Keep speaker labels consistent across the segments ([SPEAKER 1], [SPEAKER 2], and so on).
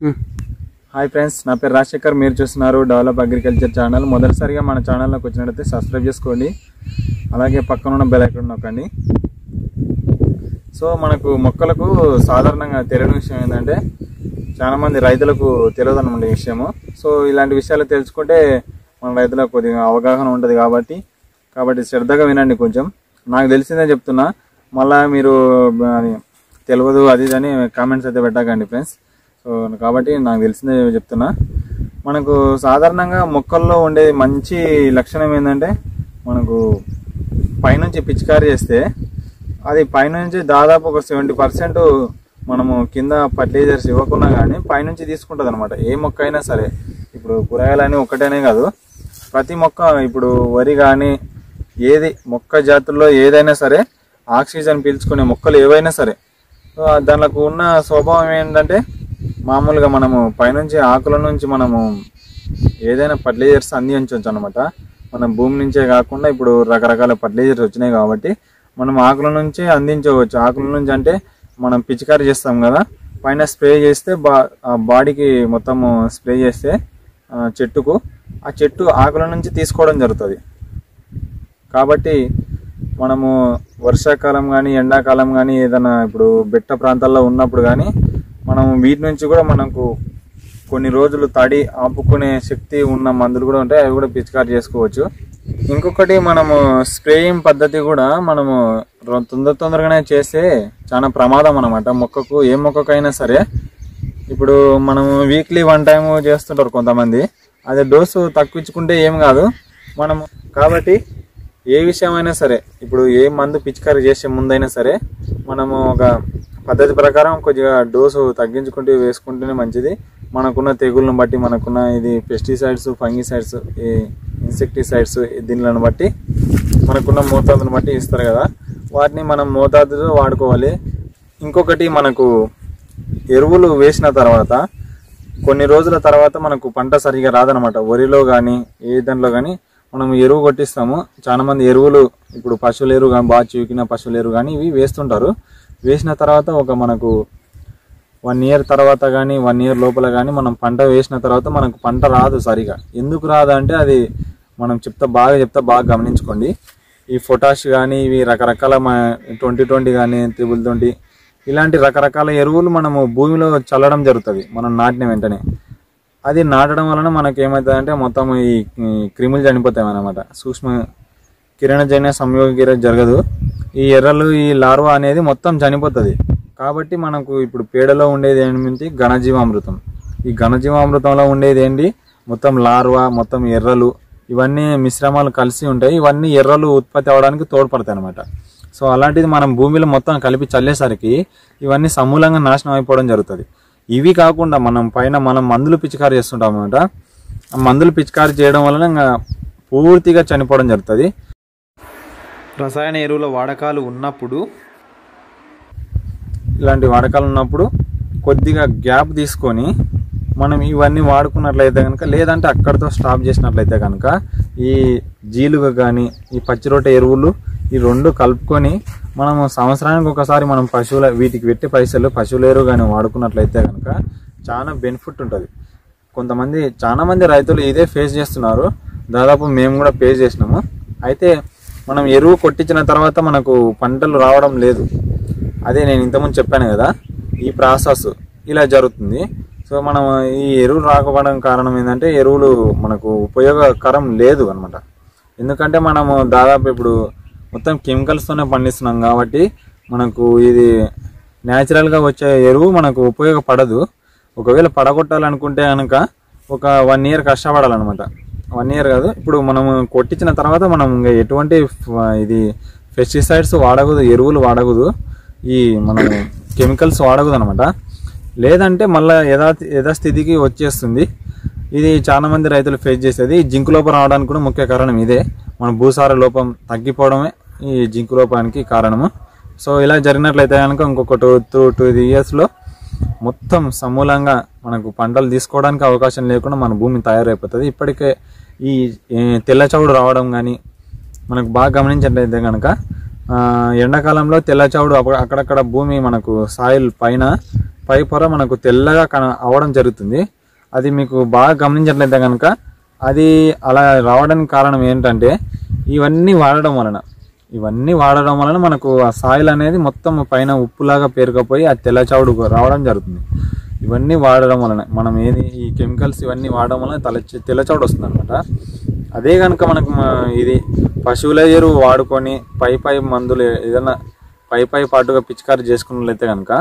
[SPEAKER 1] hi friends నా పేరు రాజశేఖర్ మీరు చూస్తున్నారు డెవలప్ అగ్రికల్చర్ ఛానల్ మొదటిసారిగా మన ఛానల్లోకి వచ్చినట్టయితే సబ్స్క్రైబ్ చేసుకోండి అలాగే పక్కన ఉన్న బెల్ ఐకాన్ నొక్కండి సో మనకు మొక్కలకు సాధారణంగా తెలియని విషయం ఏంటంటే చాలా మంది రైతులకు తెలియదు అనమాట ఈ విషయము సో ఇలాంటి విషయాలు తెలుసుకుంటే మన రైతులకు కొద్దిగా అవగాహన ఉంటుంది కాబట్టి కాబట్టి శ్రద్ధగా వినండి కొంచెం నాకు తెలిసిందే చెప్తున్నా మళ్ళా మీరు అది తెలియదు అది ఇది అని కామెంట్స్ అయితే పెట్టకండి ఫ్రెండ్స్ సో కాబట్టి నాకు తెలిసిందే చెప్తున్నా మనకు సాధారణంగా మొక్కల్లో ఉండే మంచి లక్షణం ఏంటంటే మనకు పైనుంచి పిచికారి చేస్తే అది పైనుంచి దాదాపు ఒక సెవెంటీ పర్సెంట్ మనము కింద ఫర్టిలైజర్స్ ఇవ్వకున్నా కానీ పైనుంచి తీసుకుంటుంది అనమాట ఏ మొక్క అయినా సరే ఇప్పుడు కూరగాయలని ఒక్కటేనే కాదు ప్రతి మొక్క ఇప్పుడు వరి కానీ ఏది మొక్క జాతుల్లో ఏదైనా సరే ఆక్సిజన్ పీల్చుకునే మొక్కలు ఏవైనా సరే సో దానికి ఉన్న స్వభావం ఏంటంటే మామూలుగా మనము పైనుంచి ఆకుల నుంచి మనము ఏదైనా ఫర్టిలైజర్స్ అందించవచ్చు అనమాట మనం భూమి నుంచే కాకుండా ఇప్పుడు రకరకాల ఫర్టిలైజర్స్ వచ్చినాయి కాబట్టి మనం ఆకుల నుంచి అందించవచ్చు ఆకుల నుంచి అంటే మనం పిచికారి చేస్తాం కదా పైన స్ప్రే చేస్తే బా ఆ బాడీకి మొత్తము స్ప్రే చేస్తే ఆ చెట్టుకు ఆ చెట్టు ఆకుల నుంచి తీసుకోవడం జరుగుతుంది కాబట్టి మనము వర్షాకాలం కానీ ఎండాకాలం కానీ ఏదైనా ఇప్పుడు బెట్ట ప్రాంతాల్లో ఉన్నప్పుడు కానీ మనం వీటి నుంచి కూడా మనకు కొన్ని రోజులు తడి ఆపుకునే శక్తి ఉన్న మందులు కూడా ఉంటాయి అవి కూడా పిచికారి చేసుకోవచ్చు ఇంకొకటి మనము స్ప్రేయింగ్ పద్ధతి కూడా మనము రొ- తొందర తొందరగానే చేస్తే చాలా ప్రమాదం అనమాట మొక్కకు ఏ మొక్కకైనా సరే ఇప్పుడు మనం వీక్లీ వన్ టైం చేస్తుంటారు కొంతమంది అదే డోసు తక్కువించుకుంటే ఏం కాదు మనము కాబట్టి ఏ విషయమైనా సరే ఇప్పుడు ఏ మందు పిచికారీ చేసే ముందైనా సరే మనము ఒక పద్ధతి ప్రకారం కొద్దిగా డోసు తగ్గించుకుంటూ వేసుకుంటేనే మంచిది మనకున్న తెగుళ్ళను బట్టి మనకున్న ఇది పెస్టిసైడ్స్ ఫంగిసైడ్స్ ఈ ఇన్సెక్టిసైడ్స్ దీనిలను బట్టి మనకున్న మోతాదును బట్టి ఇస్తారు కదా వాటిని మనం మోతాదులో వాడుకోవాలి ఇంకొకటి మనకు ఎరువులు వేసిన తర్వాత కొన్ని రోజుల తర్వాత మనకు పంట సరిగా రాదనమాట వరిలో కానీ ఏ దాంట్లో కానీ మనం ఎరువు కొట్టిస్తాము చాలా మంది ఎరువులు ఇప్పుడు పశువుల ఎరువు కానీ బాగా చూకిన పశువుల ఎరువు కానీ ఇవి వేస్తుంటారు వేసిన తర్వాత ఒక మనకు వన్ ఇయర్ తర్వాత కానీ వన్ ఇయర్ లోపల కానీ మనం పంట వేసిన తర్వాత మనకు పంట రాదు సరిగా ఎందుకు రాదు అంటే అది మనం చెప్తా బాగా చెప్తా బాగా గమనించుకోండి ఈ పొటాష్ కానీ ఇవి రకరకాల ట్వంటీ ట్వంటీ కానీ త్రిబుల్ ట్వంటీ ఇలాంటి రకరకాల ఎరువులు మనము భూమిలో చల్లడం జరుగుతుంది మనం నాటిన వెంటనే అది నాటడం వలన మనకి ఏమవుతుంది అంటే మొత్తం ఈ ఈ క్రిములు చనిపోతాయి అన్నమాట సూక్ష్మ కిరణజన్య సంయోగ జరగదు ఈ ఎర్రలు ఈ లార్వా అనేది మొత్తం చనిపోతుంది కాబట్టి మనకు ఇప్పుడు పేడలో ఉండేది ఏంటి ఘనజీవామృతం ఈ ఘనజీవామృతంలో ఉండేది ఏంటి మొత్తం లార్వా మొత్తం ఎర్రలు ఇవన్నీ మిశ్రమాలు కలిసి ఉంటాయి ఇవన్నీ ఎర్రలు ఉత్పత్తి అవడానికి తోడ్పడతాయి అనమాట సో అలాంటిది మనం భూమిలో మొత్తం కలిపి చల్లేసరికి ఇవన్నీ సమూలంగా నాశనం అయిపోవడం జరుగుతుంది ఇవి కాకుండా మనం పైన మనం మందులు పిచికారి చేస్తుంటాం అనమాట ఆ మందులు పిచికారి చేయడం వలన ఇంకా పూర్తిగా చనిపోవడం జరుగుతుంది రసాయన ఎరువుల వాడకాలు ఉన్నప్పుడు ఇలాంటి వాడకాలు ఉన్నప్పుడు కొద్దిగా గ్యాప్ తీసుకొని మనం ఇవన్నీ వాడుకున్నట్లయితే కనుక లేదంటే అక్కడితో స్టాప్ చేసినట్లయితే కనుక ఈ జీలుగ కానీ ఈ పచ్చిరొట్ట ఎరువులు ఈ రెండు కలుపుకొని మనము సంవత్సరానికి ఒకసారి మనం పశువుల వీటికి పెట్టి పైసలు పశువుల ఎరువు కానీ వాడుకున్నట్లయితే కనుక చాలా బెనిఫిట్ ఉంటుంది కొంతమంది చాలా మంది రైతులు ఇదే ఫేస్ చేస్తున్నారు దాదాపు మేము కూడా ఫేస్ చేసినాము అయితే మనం ఎరువు కొట్టించిన తర్వాత మనకు పంటలు రావడం లేదు అదే నేను ఇంతకుముందు చెప్పాను కదా ఈ ప్రాసెస్ ఇలా జరుగుతుంది సో మనం ఈ ఎరువులు రాకపోవడం కారణం ఏంటంటే ఎరువులు మనకు ఉపయోగకరం లేదు అనమాట ఎందుకంటే మనము దాదాపు ఇప్పుడు మొత్తం కెమికల్స్తోనే పండిస్తున్నాం కాబట్టి మనకు ఇది న్యాచురల్గా వచ్చే ఎరువు మనకు ఉపయోగపడదు ఒకవేళ పడగొట్టాలనుకుంటే కనుక ఒక వన్ ఇయర్ కష్టపడాలన్నమాట వన్ ఇయర్ కాదు ఇప్పుడు మనం కొట్టించిన తర్వాత మనం ఇంకా ఎటువంటి ఫ- ఇది పెస్టిసైడ్స్ వాడకూడదు ఎరువులు వాడకూడదు ఈ మనం కెమికల్స్ వాడకూడదు అనమాట లేదంటే మళ్ళీ యథా యథాస్థితికి వచ్చేస్తుంది ఇది చాలా మంది రైతులు ఫేస్ చేసేది ఈ జింకు లోపం రావడానికి కూడా ముఖ్య కారణం ఇదే మన భూసార లోపం తగ్గిపోవడమే ఈ జింకు లోపానికి కారణము సో ఇలా జరిగినట్లయితే కనుక ఇంకొక టూ టూ టూ ఇయర్స్లో మొత్తం సమూలంగా మనకు పంటలు తీసుకోవడానికి అవకాశం లేకుండా మన భూమి తయారైపోతుంది ఇప్పటికే ఈ ఈ తెల్ల చవుడు రావడం కానీ మనకు బాగా గమనించినట్లయితే కనుక ఆ, ఎండాకాలంలో తెల్ల చవుడు అప్పుడు అక్కడక్కడ భూమి మనకు సాయిల్ పైన పై పొర మనకు తెల్లగా కన అవడం జరుగుతుంది అది మీకు బాగా గమనించినట్లయితే కనుక అది అలా రావడానికి కారణం ఏంటంటే ఇవన్నీ వాడడం వలన ఇవన్నీ వాడడం వలన మనకు ఆ సాయిల్ అనేది మొత్తం పైన ఉప్పులాగా పేరుకపోయి ఆ తెల్లచవుడు రావడం జరుగుతుంది ఇవన్నీ వాడడం వలన మనం ఏది ఈ కెమికల్స్ ఇవన్నీ వాడడం వలన తల తెల్లచవుడు వస్తుంది అనమాట అదే కనుక మనకు మ- ఇది పశువుల ఎరువు వాడుకొని పై పై మందులు ఏదైనా పై పై పాటుగా పిచికారి చేసుకున్నట్లయితే కనుక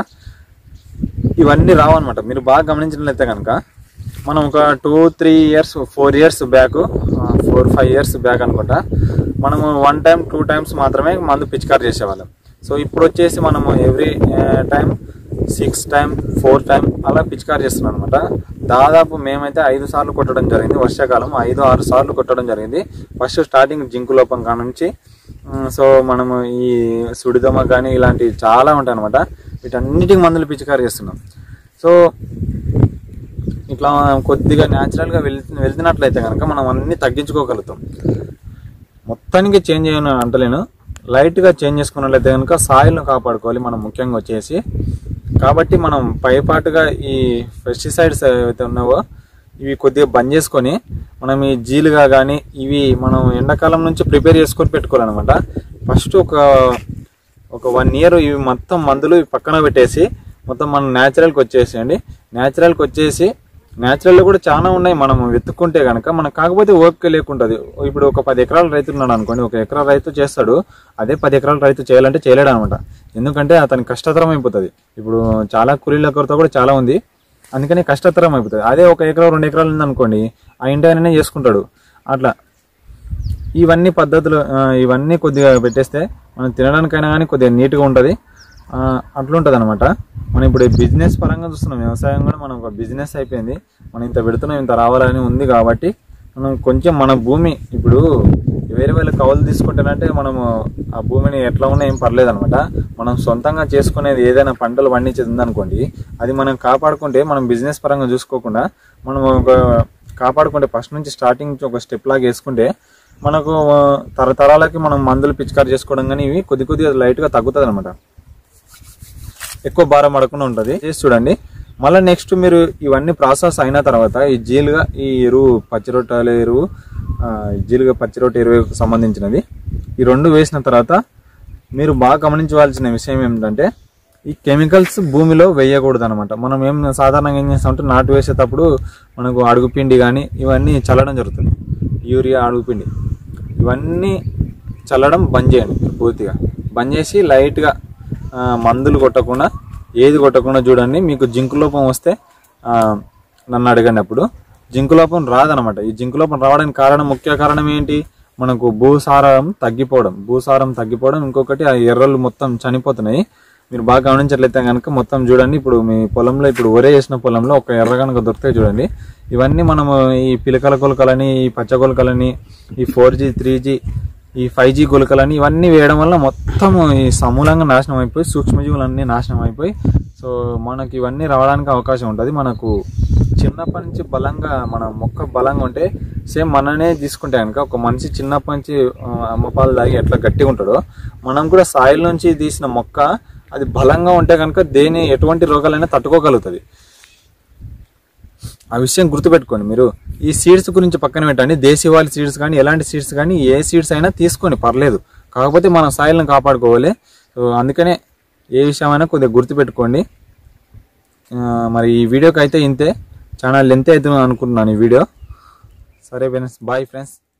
[SPEAKER 1] ఇవన్నీ రావన్నమాట మీరు బాగా గమనించినట్లయితే కనుక మనం ఒక two three years four years back four five years back అనుకుంటా మనము వన్ టైం టూ టైమ్స్ మాత్రమే మందు పిచికారి చేసేవాళ్ళం సో ఇప్పుడు వచ్చేసి మనము every time six time four time అలా పిచికారి చేస్తున్నాం అనమాట దాదాపు మేమైతే ఐదు సార్లు కొట్టడం జరిగింది వర్షాకాలం ఐదు ఆరు సార్లు కొట్టడం జరిగింది ఫస్ట్ స్టార్టింగ్ జింకు లోపం కాడ నుంచి ఉమ్, సో మనము ఈ సుడిదమ కానీ ఇలాంటివి చాలా ఉంటాయి అనమాట వీటన్నిటికి మందులు పిచికారి చేస్తున్నాం సో ఇట్లా కొద్దిగా న్యాచురల్గా వెళ్ వెళ్తున్నట్లయితే కనుక మనం అన్ని తగ్గించుకోగలుగుతాం మొత్తానికి చేంజ్ చేయను అంటలేను లైట్గా చేంజ్ చేసుకున్నట్లయితే కనుక సాయిల్ను కాపాడుకోవాలి మనం ముఖ్యంగా వచ్చేసి కాబట్టి మనం పైపాటుగా ఈ పెస్టిసైడ్స్ ఏవైతే ఉన్నావో ఇవి కొద్దిగా బంద్ చేసుకొని మనం ఈ జీలుగా కానీ ఇవి మనం ఎండాకాలం నుంచి ప్రిపేర్ చేసుకొని పెట్టుకోవాలన్నమాట ఫస్ట్ ఒక ఒక వన్ ఇయర్ ఇవి మొత్తం మందులు ఇవి పక్కన పెట్టేసి మొత్తం మనం న్యాచురల్కి వచ్చేసేయండి న్యాచురల్కి వచ్చేసి న్యాచురల్ కూడా చాలా ఉన్నాయి మనం వెతుక్కుంటే కనుక మనకు కాకపోతే ఓపిక లేకుంటుంది ఇప్పుడు ఒక పది ఎకరాల రైతు ఉన్నాడు అనుకోండి ఒక ఎకరా రైతు చేస్తాడు అదే పది ఎకరాల రైతు చేయాలంటే చేయలేడు అనమాట ఎందుకంటే అతనికి కష్టతరం అయిపోతుంది ఇప్పుడు చాలా కూలీల కొరత కూడా చాలా ఉంది అందుకని కష్టతరం అయిపోతుంది అదే ఒక ఎకరా రెండు ఎకరాలు ఉందనుకోండి ఆ ఇంటి ఆయననే చేసుకుంటాడు అట్లా ఇవన్నీ పద్ధతులు ఆ, ఇవన్నీ కొద్దిగా పెట్టేస్తే మనం తినడానికైనా కానీ కొద్దిగా నీట్గా ఉంటుంది అట్లుంటుంది అనమాట మనం ఇప్పుడు బిజినెస్ పరంగా చూస్తున్నాం వ్యవసాయం కూడా మనం ఒక బిజినెస్ అయిపోయింది మనం ఇంత పెడుతున్నాం ఇంత రావాలని ఉంది కాబట్టి మనం కొంచెం మన భూమి ఇప్పుడు వేరే వేరే కౌలు తీసుకుంటేనంటే మనము ఆ భూమిని ఎట్లా ఉన్నా ఏం పర్లేదు అనమాట మనం సొంతంగా చేసుకునేది ఏదైనా పంటలు పండించేది ఉందనుకోండి అది మనం కాపాడుకుంటే మనం బిజినెస్ పరంగా చూసుకోకుండా మనం ఒక కాపాడుకుంటే ఫస్ట్ నుంచి స్టార్టింగ్ నుంచి ఒక స్టెప్ లాగా వేసుకుంటే మనకు ఆ, తరతరాలకి మనం మందులు పిచికారి చేసుకోవడం కానీ ఇవి కొద్ది కొద్దిగా లైట్గా తగ్గుతుంది అనమాట ఎక్కువ భారం పడకుండా ఉంటుంది చేసి చూడండి మళ్ళీ నెక్స్ట్ మీరు ఇవన్నీ ప్రాసెస్ అయిన తర్వాత ఈ జీలుగా ఈ ఎరువు పచ్చిరొట్టాల ఎరువు ఆ, జీలుగా పచ్చిరొట్ట ఎరువుకు సంబంధించినది ఈ రెండు వేసిన తర్వాత మీరు బాగా గమనించవలసిన విషయం ఏమిటంటే ఈ కెమికల్స్ భూమిలో వేయకూడదు అనమాట మనం ఏం సాధారణంగా ఏం చేస్తామంటే నాటు వేసేటప్పుడు మనకు అడుగుపిండి కానీ ఇవన్నీ చల్లడం జరుగుతుంది యూరియా అడుగుపిండి ఇవన్నీ చల్లడం బంద్ చేయండి పూర్తిగా బంద్ చేసి లైట్గా ఆ, మందులు కొట్టకుండా ఏది కొట్టకుండా చూడండి మీకు జింకు లోపం వస్తే ఆ, నన్ను అడగండి అప్పుడు జింకు లోపం రాదనమాట ఈ జింకు లోపం రావడానికి కారణం ముఖ్య కారణం ఏంటి మనకు భూసారం తగ్గిపోవడం భూసారం తగ్గిపోవడం ఇంకొకటి ఆ ఎర్రలు మొత్తం చనిపోతున్నాయి మీరు బాగా గమనించట్లయితే కనుక మొత్తం చూడండి ఇప్పుడు మీ పొలంలో ఇప్పుడు ఒరే చేసిన పొలంలో ఒక ఎర్ర కనుక దొరుకుతాయి చూడండి ఇవన్నీ మనము ఈ పిలకల కొలకలని ఈ పచ్చ కొలకలని ఈ ఫోర్ జీ త్రీ జీ ఈ ఫైవ్ జీ గులకలని ఇవన్నీ వేయడం వల్ల మొత్తం ఈ సమూలంగా నాశనం అయిపోయి సూక్ష్మజీవులన్నీ నాశనం అయిపోయి సో మనకి ఇవన్నీ రావడానికి అవకాశం ఉంటుంది మనకు చిన్నప్పటి నుంచి బలంగా మన మొక్క బలంగా ఉంటే సేమ్ మననే తీసుకుంటే కనుక ఒక మనిషి చిన్నప్పటి నుంచి ఆ, అమ్మ పాలు తాగి ఎట్లా గట్టిగా ఉంటాడో మనం కూడా సాయిల్ నుంచి తీసిన మొక్క అది బలంగా ఉంటే కనుక దేని ఎటువంటి రోగాలైనా తట్టుకోగలుగుతుంది ఆ విషయం గుర్తుపెట్టుకోండి మీరు ఈ సీడ్స్ గురించి పక్కన పెట్టండి దేశీవాళి సీడ్స్ కానీ ఎలాంటి సీడ్స్ కానీ ఏ సీడ్స్ అయినా తీసుకోండి పర్లేదు కాకపోతే మన సాయిల్ని కాపాడుకోవాలి సో అందుకనే ఏ విషయమైనా కొద్దిగా గుర్తుపెట్టుకోండి ఆ, మరి ఈ వీడియోకి అయితే ఇంతే చాలా లెంత్ అవుతుంది అనుకుంటున్నాను ఈ వీడియో సరే ఫ్రెండ్స్ బాయ్ ఫ్రెండ్స్